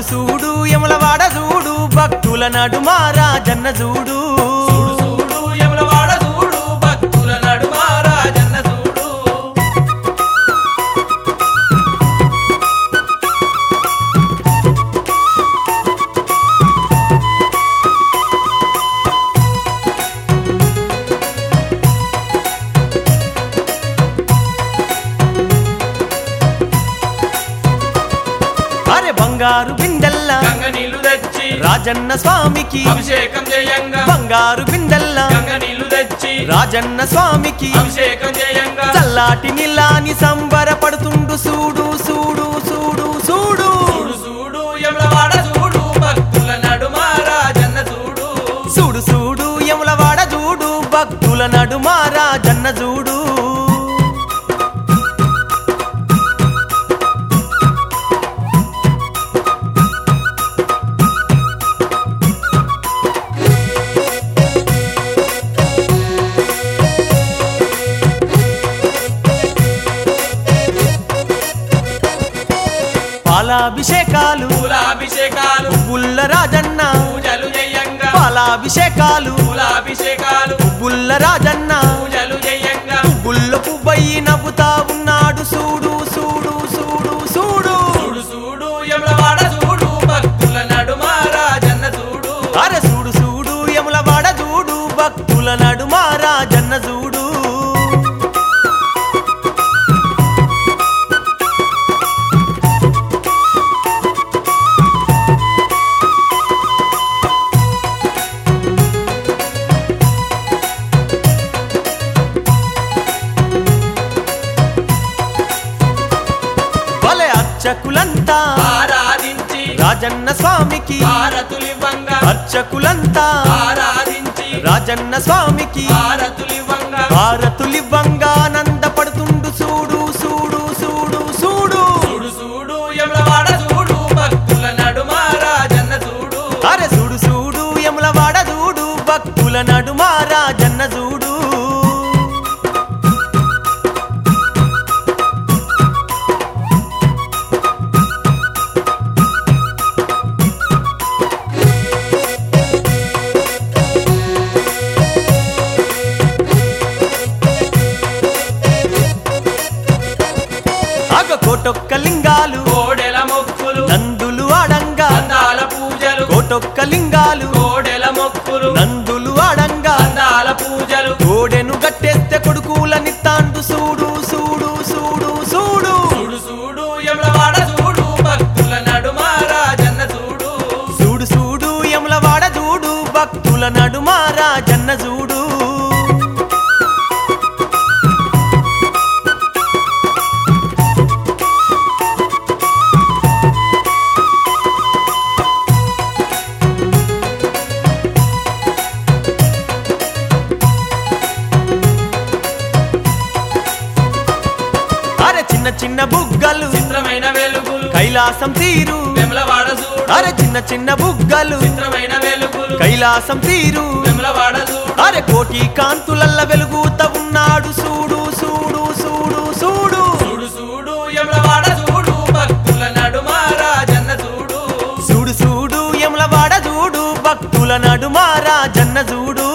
సూడు యములవాడ చూడు భక్తుల నడుమారా జన్న చూడు చూడు చూడు యములవాడ చూడు భక్తుల నడుమ రాజన్న చూడు అరే బంగారు బిందెల్ల గంగ నీళ్లు తెచ్చి రాజన్న స్వామికి అభిషేకం చేయంగా బంగారు బిందెల్ల గంగ నీళ్లు తెచ్చి రాజన్న స్వామికి అభిషేకం చేయంగా చల్లాటి నిల్లాని సంబరపడుతుండు సూడు సూడు సూడు సూడు చూడు చూడు యములవాడ చూడు భక్తుల నడుమ రాజన్న చూడు సూడు సూడు యములవాడ చూడు భక్తుల నడుమారా జన్న చూడు పాలాభిషేకాలు పూలాభిషేకాలు బుల్ల రాజన్న పూజలు చేయంగా పాలాభిషేకాలు పూలాభిషేకాలు బుల్ల రాజన్న పూజలు చేయంగా బుల్ల పువ్వయి నవ్వుతా ఉన్నాడు సూడు సూడు సూడు సూడు చూడు చూడు యములవాడ చూడు భక్తుల నడుమ రాజన్న చూడు అరే సూడు సూడు యములవాడ చూడు భక్తుల నడుమారా జన్న చూడు భలే అర్చకులంతా ఆరాధించి రాజన్న స్వామికి భారతులివ్వంగా అర్చకులంతా ఆరాధించి రాజన్న స్వామికి భారతులివ్వంగా భారతులివ్వంగా ఆనందపడుతుండు సూడు సూడు సూడు సూడు చూడు చూడు యములవాడ చూడు భక్తుల నడుమ రాజన్న చూడు అరే సూడు సూడు యములవాడ చూడు భక్తుల నడుమారా జన్న చూడు అగ కోటొక్క లింగాలు కోడెల మొక్కులు నందులు ఆడంగా అందాల పూజలు కోటొక్క లింగాలు కోడెల మొక్కులు నందులు ఆడంగా అందాల పూజలు కోడెను గట్టేస్తే కొడుకులని తాండు సూడు సూడు సూడు సూడు చూడు చూడు యములవాడ చూడు భక్తుల నడుమ రాజన్న చూడు సూడు సూడు యములవాడ చూడు భక్తుల నడుమారా జన్న చూడు అరే చిన్న చిన్న బుగ్గలు చిత్రమైన వెలుగులు కైలాసం తీరు వెమలవాడ చూడు అరే చిన్న చిన్న బుగ్గలు చిత్రమైన వెలుగులు కైలాసం తీరు వెమలవాడ చూడు అరే కోటి కాంతులల్ల వెలుగుత ఉన్నాడు సూడు సూడు సూడు సూడు చూడు చూడు యములవాడ చూడు భక్తుల నడుమ రాజన్న చూడు సూడు సూడు యములవాడ చూడు భక్తుల నడుమారా జన్న చూడు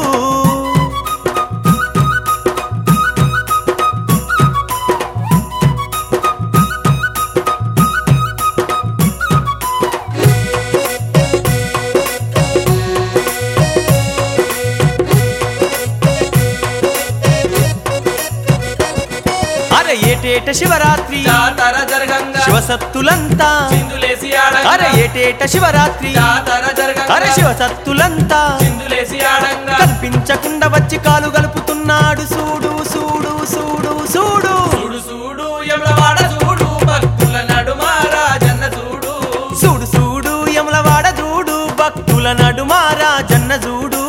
అరే ఏటేట శివరాత్రి జాతర జరగంగా శివసత్తులంతా చిందులేసి ఆడంగా అరే ఏటేట శివరాత్రి జాతర జరగంగా అరే శివసత్తులంతా చిందులేసి ఆడంగా కనిపించకుండా వచ్చి కాలు గలుపుతున్నాడు సూడు సూడు సూడు సూడు చూడు చూడు యములవాడ చూడు భక్తుల నడుమ రాజన్న చూడు సూడు సూడు యములవాడ చూడు భక్తుల నడుమారా జన్న చూడు